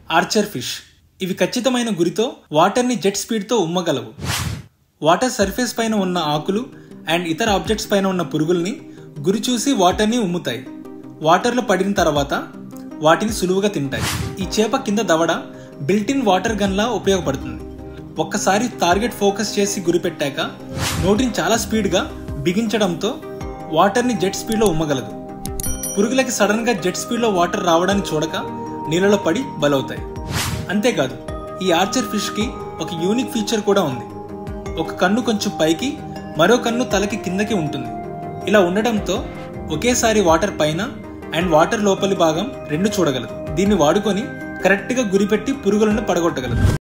Archer fish ఇవి ఖచ్చితమైన గురితో వాటర్ని జెట్ స్పీడ్తో ఉమ్మగలవు వాటర్ సర్ఫేస్ పైన ఉన్న ఆకులు అండ్ ఇతర ఆబ్జెక్ట్స్ పైన ఉన్న పురుగుల్ని గురి చూసి వాటర్ని ఉమ్ముతాయి వాటర్లో పడిన తర్వాత వాటిని సులువుగా తింటాయి ఈ చేప కింద దవడ బిల్టిన్ వాటర్ గన్లా ఉపయోగపడుతుంది ఒక్కసారి టార్గెట్ ఫోకస్ చేసి గురి పెట్టాక నోటిని చాలా స్పీడ్గా బిగించడంతో వాటర్ని జెట్ స్పీడ్లో ఉమ్మగలదు పురుగులకి సడన్గా జెట్ స్పీడ్లో వాటర్ రావడాన్ని చూడక నీళ్ళలో పడి బలవుతాయి అంతేకాదు ఈ ఆర్చర్ ఫిష్కి ఒక యూనిక్ ఫీచర్ కూడా ఉంది ఒక కన్ను కొంచెం పైకి మరో కన్ను తలకి కిందకి ఉంటుంది ఇలా ఉండడంతో ఒకేసారి వాటర్ పైన అండ్ వాటర్ లోపలి భాగం రెండు చూడగలదు దీన్ని వాడుకొని కరెక్ట్గా గురిపెట్టి పురుగులను పడగొట్టగలదు